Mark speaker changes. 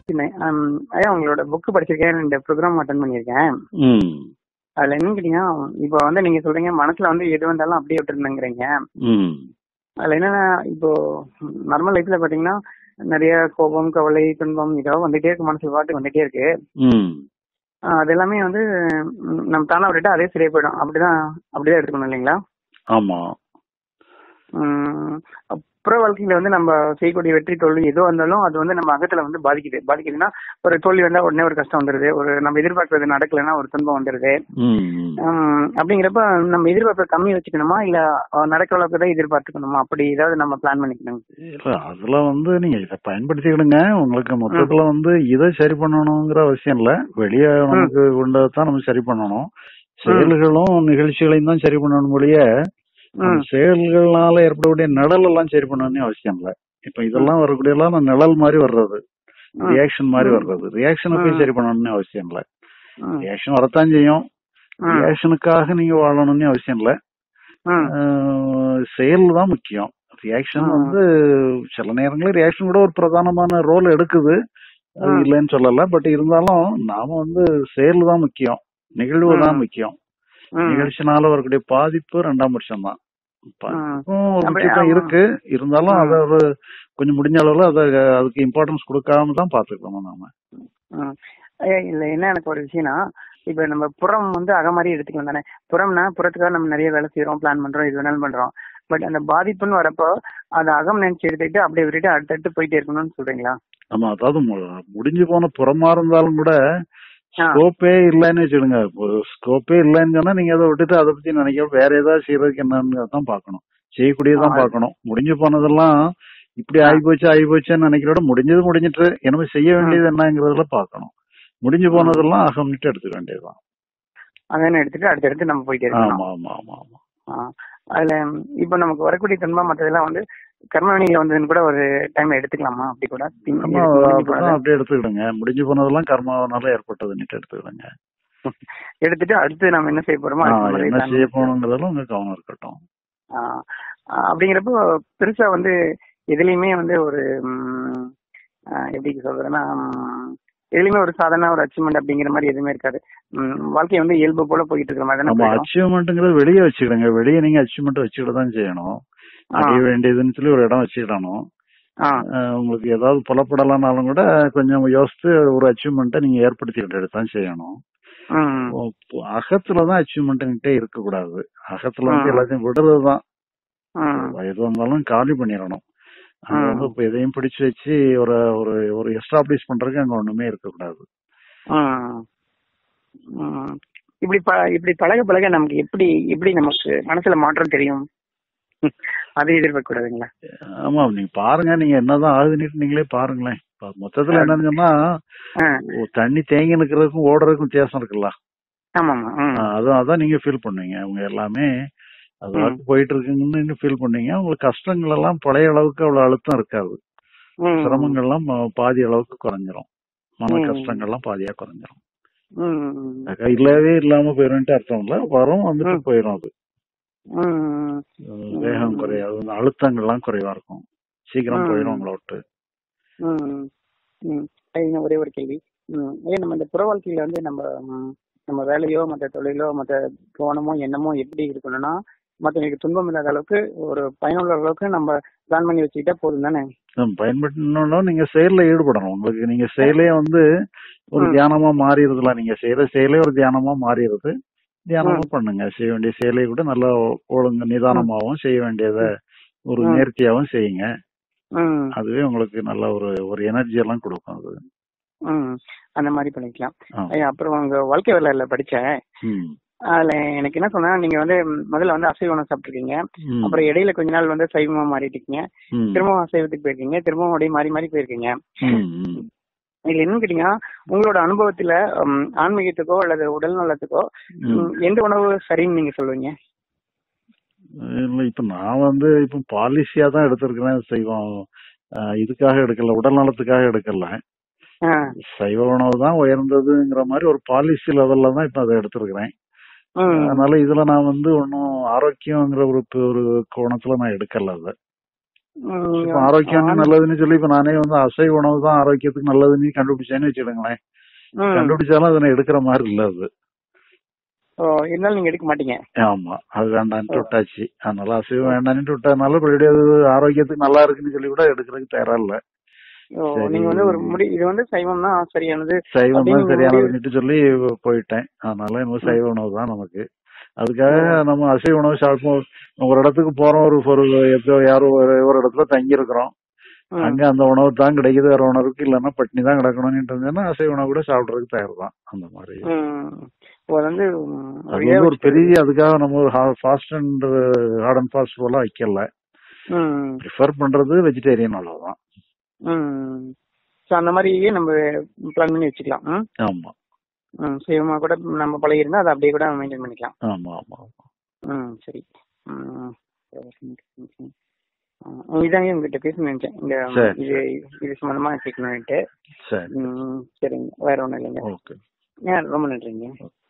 Speaker 1: ஐயா உங்களோட புக் படிச்சிருக்கேன் இந்த ப்ரோக்ராம் அட்டன் பண்ணியிருக்கேன்
Speaker 2: ம்
Speaker 1: அதுல என்னன்னு கேட்டீங்கன்னா இப்போ வந்து நீங்க சொல்றீங்க மனசுல வந்து எது வந்தாலும் அப்படியே விட்டுருந்தேங்கிறீங்க
Speaker 2: ம்
Speaker 1: அதுல என்னன்னா இப்போ நார்மல் லைஃப்ல பாத்தீங்கன்னா நிறைய கோபம் கவலை துன்பம் இதெல்லாம் வந்துட்டே இருக்கு மனசுல பாட்டு வந்துட்டே இருக்கு
Speaker 2: ம்
Speaker 1: ஆஹ் அது எல்லாமே வந்து ம், நம்ம தானா விட்டுட்டா அதே சரியா போயிடும் அப்படிதான் அப்படிதான் எடுத்துக்கணும் இல்லைங்களா
Speaker 2: ஆமா
Speaker 1: உம் அப்புறம் வாழ்க்கையில வந்து நம்ம செய்யக்கூடிய வெற்றி தோல்வி எதுவா இருந்தாலும் அது வந்து நம்ம அகத்துல வந்து பாதிக்குது பாதிக்குதுன்னா ஒரு தோல்வி வந்தா உடனே ஒரு கஷ்டம் வந்துருது ஒரு நம்ம எதிர்பார்க்கறது நடக்கலைன்னா ஒரு துன்பம் வந்துருது
Speaker 2: ம் ம்.
Speaker 1: உம் அப்படிங்கிறப்ப நம்ம எதிர்பார்ப்பை கம்மி வச்சுக்கணுமா இல்ல அஹ், நடக்கிற அளவுக்கு தான் எதிர்பார்த்துக்கணுமா அப்படி ஏதாவது நம்ம பிளான் பண்ணிக்கணும்
Speaker 2: இல்ல அதுல வந்து நீங்க இத பயன்படுத்திக்கிடுங்க உங்களுக்கு மொத்தத்துல வந்து இதை சரி பண்ணணுங்கிற அவசியம் இல்ல வெளியே நமக்கு கொண்டதான் நம்ம சரி பண்ணணும் செயல்களும் நிகழ்ச்சிகளையும் தான் சரி பண்ணணும் மொழிய
Speaker 1: ம்
Speaker 2: செயல்கள்னால ஏற்படக்கூடிய நிழல் எல்லாம் சரி பண்ணணும்னு அவசியம் இல்ல இப்ப இதெல்லாம் வரக்கூடிய எல்லாம் அந்த நிழல் மாதிரி வர்றது
Speaker 1: ம்.
Speaker 2: ரியாக்ஷன் மாதிரி வர்றது ரியாக்ஷனை போய்
Speaker 1: ம்.
Speaker 2: சரி பண்ணணும்னு அவசியம் இல்ல
Speaker 1: ம்
Speaker 2: ரியாக்ஷன் வரத்தான் செய்யும்
Speaker 1: ம்
Speaker 2: ரியாக்ஷனுக்காக நீங்க வாழணும்னு அவசியம் இல்ல
Speaker 1: ம்
Speaker 2: ஆஹ் செயல் தான் முக்கியம் ரியாக்ஷன்
Speaker 1: ம்.
Speaker 2: வந்து சில நேரங்களில் ரியாக்ஷன் கூட ஒரு பிரதானமான ரோல் எடுக்குது அது
Speaker 1: ம்.
Speaker 2: இல்லைன்னு சொல்லல பட் இருந்தாலும் நாம வந்து செயல் தான் முக்கியம் நிகழ்வு தான்
Speaker 1: ம்.
Speaker 2: முக்கியம்
Speaker 1: ம்
Speaker 2: நிகழ்ச்சினால வரக்கூடிய பாதிப்பு ரெண்டாம் பட்சம் தான் பாதிப்பும் ஒரு
Speaker 1: அப்படி
Speaker 2: முக்கியத்துவம்
Speaker 1: ஆமா.
Speaker 2: இருக்கு இருந்தாலும்
Speaker 1: ம்.
Speaker 2: அதை ஒரு கொஞ்சம் முடிஞ்ச அளவுல அதை அதுக்கு இம்பார்ட்டன்ஸ் கொடுக்காம தான் பாத்துக்கணும் நாம
Speaker 1: ம். ஐயா, இல்ல என்ன எனக்கு ஒரு விஷயம்னா இப்ப நம்ம புறம் வந்து அகமாரி எடுத்துக்கலாம் தானே புறம்னா புறத்துக்காக நம்ம நிறைய வேலை செய்யறோம் பிளான் பண்றோம் இது வேணாலும் பண்றோம் பட் அந்த பாதிப்புன்னு வரப்போ அதை அகம் நினைச்சு எடுத்துக்கிட்டு அப்படியே விட்டுட்டு அடுத்தடுத்து போயிட்டே இருக்கணும்னு சொல்றீங்களா
Speaker 2: ஆமா அதாவது மு- முடிஞ்சு போன புறமா இருந்தாலும் கூட
Speaker 1: ஆ.
Speaker 2: ஸ்கோப்பே இல்லைன்னு வச்சுடுங்க ஸ்கோப்பே இல்லைன்னு சொன்னா நீங்க அதை விட்டுட்டு அதை பத்தி நினைக்க வேற ஏதாவது செய்யறதுக்கு என்னன்னு தான் பார்க்கணும் செய்யக்கூடியதான்
Speaker 1: ஆ.
Speaker 2: பார்க்கணும் முடிஞ்சு போனதெல்லாம் இப்படி
Speaker 1: ஆ.
Speaker 2: ஆகி போச்சு ஆகி போச்சுன்னு நினைக்கிறோட முடிஞ்சது முடிஞ்சிட்டு என்னமோ செய்ய வேண்டியது என்னங்கிறதுல பார்க்கணும் முடிஞ்சு போனதெல்லாம் அகம்னிட்டு எடுத்துக்க வேண்டியதுதான்
Speaker 1: அதான் எடுத்துட்டு அடுத்தடுத்து நம்ம போயிட்டே இருக்கணும்
Speaker 2: ஆமா ஆமா ஆமா ஆமா
Speaker 1: ஆ. அதுல இப்ப நமக்கு வரக்கூடிய துன்பம் மற்றதெல்லாம் வந்து கர்மவினியில வந்ததுன்னு கூட ஒரு டைம் எடுத்துக்கலாமா அப்படி கூட திங்க-
Speaker 2: ஆமா
Speaker 1: எடுத்து முடிஞ்சு
Speaker 2: அப்படிதான்
Speaker 1: போனதை
Speaker 2: அப்படியே எடுத்துக்கிடுங்க முடிஞ்சு போனதெல்லாம் கர்மாவனால ஏற்பட்டதுன்னுட்டு எடுத்துக்கிடுங்க
Speaker 1: எடுத்துட்டு அடுத்து நம்ம என்ன செய்ய போறோமோ
Speaker 2: ஆ,
Speaker 1: அதுக்கு மாதிரி
Speaker 2: என்ன
Speaker 1: plan
Speaker 2: செய்ய
Speaker 1: பண்ணி-
Speaker 2: போகணுங்கிறதுல உங்க கவனம் இருக்கட்டும்
Speaker 1: ஆ, ஆ, அப்படிங்கிறப்போ பெருசா வந்து எதுலயுமே வந்து ஒரு ம், ஆ, எப்படி சொல்றதுன்னா ம், எதுலயுமே ஒரு சாதாரண ஒரு அச்சீவ்மெண்ட் அப்படிங்கிற மாதிரி எதுவுமே இருக்காது ம், வாழ்க்கை வந்து இயல்பு போல போயிட்டு இருக்கிற மாதிரி தானே
Speaker 2: நம்ம
Speaker 1: போயிடும்.
Speaker 2: அச்சீவ்மெண்ட்ங்கிறது வெளியே வச்சுக்கிடுங்க வெளியே நீங்க அச்சீவ்மெண்ட் வச்சுக்கிட்டு தான் செய்யணும்
Speaker 1: ஆ.
Speaker 2: அடைய வேண்டியதுன்னு சொல்லி ஒரு இடம் வச்சுக்கிடணும்
Speaker 1: ஆ,
Speaker 2: அஹ் உங்களுக்கு ஏதாவது புலப்படலைனாலும் கூட கொஞ்சம் யோசித்து ஒரு அச்சீவ்மெண்ட்டை நீங்க ஏற்படுத்திக்கிட்டு தான் செய்யணும்
Speaker 1: ம்,
Speaker 2: இப்போ அகத்துல தான் அச்சீவ்மெண்ட்டுங்கிட்டே இருக்கக்கூடாது அகத்துல வந்து
Speaker 1: ஆ.
Speaker 2: எல்லாத்தையும் விடுறது தான்
Speaker 1: ம்,
Speaker 2: எது வந்தாலும் காலி பண்ணிடணும் அங்க
Speaker 1: ஆ.
Speaker 2: வந்து இப்ப எதையும் பிடிச்சு வச்சு ஒரு ஒரு ஒரு எஸ்டாப்ளிஷ் பண்றதுக்கு அங்க ஒண்ணுமே இருக்கக்கூடாது
Speaker 1: ம், ம். இப்படி ப- இப்படி பழக பழக நமக்கு எப்படி எப்படி நமக்கு மனசுல மாற்றம் தெரியும் அதை எதிர்பார்க்க கூடாதுங்களா
Speaker 2: ஆமா நீங்க பாருங்க நீங்க என்னதான் ஆகுதுன்னு நீங்களே பாருங்களேன் இப்ப மொத்தத்துல என்னன்னு சொன்னா
Speaker 1: ஆ,
Speaker 2: ஓ, தண்ணி தேங்கி நிக்கிறதுக்கும் ஓடுறதுக்கும் வித்தியாசம் இருக்குல்ல
Speaker 1: ஆமாமா ம்,
Speaker 2: ஆ, அதான் அதான் நீங்க ஃபீல் பண்ணுவீங்க அவங்க எல்லாமே அது
Speaker 1: ம்.
Speaker 2: வாக்கு போயிட்டு இருக்குங்கன்னு ஃபீல் பண்ணீங்க உங்களுக்கு கஷ்டங்கள் எல்லாம் பழைய அளவுக்கு அவ்வளவு அழுத்தம் இருக்காது
Speaker 1: ம்,
Speaker 2: சிரமங்கள்லாம் ம- பாதி அளவுக்கு குறைஞ்சிரும் மன
Speaker 1: ம்.
Speaker 2: கஷ்டங்கள்லாம் பாதியா குறைஞ்சிரும்
Speaker 1: ம், ம்,
Speaker 2: அதுக்காக இல்லவே இல்லாம போயிரும்ட்டு அர்த்தம் இல்ல வரும் வந்துட்டு
Speaker 1: ம்.
Speaker 2: போயிடும் அது
Speaker 1: ம்,
Speaker 2: அஹ் வேகம் குறையாது அந்த அழுத்தங்கள்லாம் குறைவா இருக்கும் சீக்கிரம்
Speaker 1: ம்.
Speaker 2: போயிடும் உங்களை விட்டு
Speaker 1: ம், ம். அது இன்னும் ஒரே ஒரு கேள்வி ம், ஏன் நம்ம இந்த புற வாழ்க்கையில வந்து நம்ம ம், நம்ம வேலையோ மற்ற தொழிலோ மற்ற கவனமோ எண்ணமோ எப்படி இருக்கணும்னா மற்றவங்களுக்கு துன்பம் இல்லாத அளவுக்கு ஒரு பயனுள்ள அளவுக்கு நம்ம பிளான் பண்ணி வச்சுக்கிட்டா போதும் தானே
Speaker 2: நம்ம பயன்படுத்தணும் நீங்க செயல்ல ஈடுபடணும் உங்களுக்கு நீங்க செயலே வந்து ஒரு
Speaker 1: ம்.
Speaker 2: தியானமா மாறிடுதுல நீங்க செய்யற செயலே ஒரு தியானமா மாறிடுது தியானமா பண்ணுங்க செய்ய வேண்டிய செயலை கூட நல்லா ஒழுங்கு நிதானமாவும் செய்ய வேண்டியத ஒரு
Speaker 1: ம்.
Speaker 2: நேர்த்தியாவும் செய்யுங்க
Speaker 1: ம்,
Speaker 2: அதுவே உங்களுக்கு நல்ல ஒரு ஒரு எனர்ஜி எல்லாம் கொடுக்கும் அது
Speaker 1: ம். அந்த மாதிரி பண்ணிக்கலாம்
Speaker 2: ஆ.
Speaker 1: ஐயா, அப்புறம் உங்க வாழ்க்கை வரலாறுல படிச்சேன்
Speaker 2: ம்.
Speaker 1: அதுல எனக்கு என்ன சொன்னா நீங்க வந்து ம், முதல்ல வந்து அசைவ உணவு சாப்பிட்டுருக்கீங்க
Speaker 2: ம்.
Speaker 1: அப்புறம் இடையில கொஞ்ச நாள் வந்து சைவமா மாறிட்டீங்க
Speaker 2: ம்.
Speaker 1: திரும்பவும் அசைவத்துக்கு போயிருக்கீங்க திரும்பவும் அப்படியே மாறி மாறி போயிருக்கீங்க
Speaker 2: ம். ம்.
Speaker 1: இதுல என்னன்னு கேட்டீங்கன்னா உங்களோட அனுபவத்துல ம், ஆன்மீகத்துக்கோ அல்லது உடல் நலத்துக்கோ
Speaker 2: ம்.
Speaker 1: ம், எந்த உணவு சரின்னு நீங்க சொல்லுவீங்க
Speaker 2: இல்ல இப்ப நான் வந்து இப்ப பாலிசியா தான் எடுத்திருக்கிறேன் செய்வோம் அஹ் இதுக்காக எடுக்கல உடல் நலத்துக்காக எடுக்கல
Speaker 1: ஆ,
Speaker 2: சைவ உணவு தான் உயர்ந்ததுங்கிற மாதிரி ஒரு பாலிசி லெவல்ல தான் இப்ப அதை எடுத்திருக்கிறேன்
Speaker 1: ம்,
Speaker 2: அதனால இதுல நான் வந்து ஒன்னும் ஆரோக்கியங்கிற ஒரு ஒரு கோணத்துல நான் எடுக்கல அதை
Speaker 1: ம், நீங்க
Speaker 2: இப்ப ஆரோக்கியம்
Speaker 1: ஆண்-
Speaker 2: நல்லதுன்னு சொல்லி இப்ப நானே வந்து அசைவ உணவு தான் ஆரோக்கியத்துக்கு நல்லதுன்னு கண்டுபிடிச்சேன்னு வச்சுடுங்களேன்
Speaker 1: ம்.
Speaker 2: கண்டுபிடிச்சாலும் அதை நான் எடுக்கிற மாதிரி இல்ல அது
Speaker 1: ஓ, இருந்தாலும் நீங்க எடுக்க மாட்டீங்க
Speaker 2: ஆமா அது வேண்டான்ட்டு விட்டாச்சு அதனால அசைவம் வேண்டான்ட்டு விட்டதுனால மறுபடியும் அது ஆரோக்கியத்துக்கு நல்லா இருக்குன்னு சொல்லி கூட எடுக்கிறதுக்கு தயாரா இல்ல
Speaker 1: ஓ,
Speaker 2: சரி.
Speaker 1: நீங்க வந்து ஒரு முடி இது வந்து சைவம் தான் சரியானது
Speaker 2: சைவம்
Speaker 1: அப்படின்னு
Speaker 2: தான்
Speaker 1: நீங்க
Speaker 2: சரியானதுன்னு சொல்லி போயிட்டேன் அதனால இன்னும் சைவ உணவு தான் நமக்கு அதுக்காக நம்ம அசைவ உணவு சாப்பிடும் ஒரு இடத்துக்கு போறோம் ஒரு ஒரு எப்போ யாரோ ஒரு ஒரு இடத்துல தங்கி இருக்கிறோம்
Speaker 1: ம்.
Speaker 2: அங்க அந்த உணவு தான் கிடைக்குது வேற உணவுக்கு இல்லைன்னா பட்னி தான் கிடக்கணும்னு இருந்ததுன்னா அசைவ உணவு கூட சாப்பிடறதுக்கு தயார் தான் அந்த மாதிரி
Speaker 1: ம். ஓ, அது வந்து ம்,
Speaker 2: அது
Speaker 1: வேக
Speaker 2: வந்து ஒரு
Speaker 1: வச்சு-
Speaker 2: பெரிய அதுக்காக நம்ம ஒரு fast and hard and fast போல வைக்கல
Speaker 1: ம்.
Speaker 2: ப்ரிஃபர் பண்றது வெஜிடேரியன் அவ்வளவுதான்
Speaker 1: ம். சோ அந்த மாதிரியே நம்ம பிளான் பண்ணி வச்சுக்கலாம் ம்?
Speaker 2: ஆமா
Speaker 1: ம், சைவமா கூட நம்ம பழகி இருந்தா அதை அப்படியே கூட மெயின்டைன் பண்ணிக்கலாம்
Speaker 2: ஆமா ஆமா ஆமா
Speaker 1: ம் சரி ம், ம், இதாங்க உங்ககிட்ட பேசணும்னு நினைச்சேன் இந்த
Speaker 2: சரி.
Speaker 1: இது இது சம்பந்தமா கேட்கணும்னுட்டு
Speaker 2: சரி
Speaker 1: ம், சரிங்க வேற ஒண்ணும் இல்லைங்க
Speaker 2: ஓகே
Speaker 1: ஏன் ரொம்ப நன்றிங்க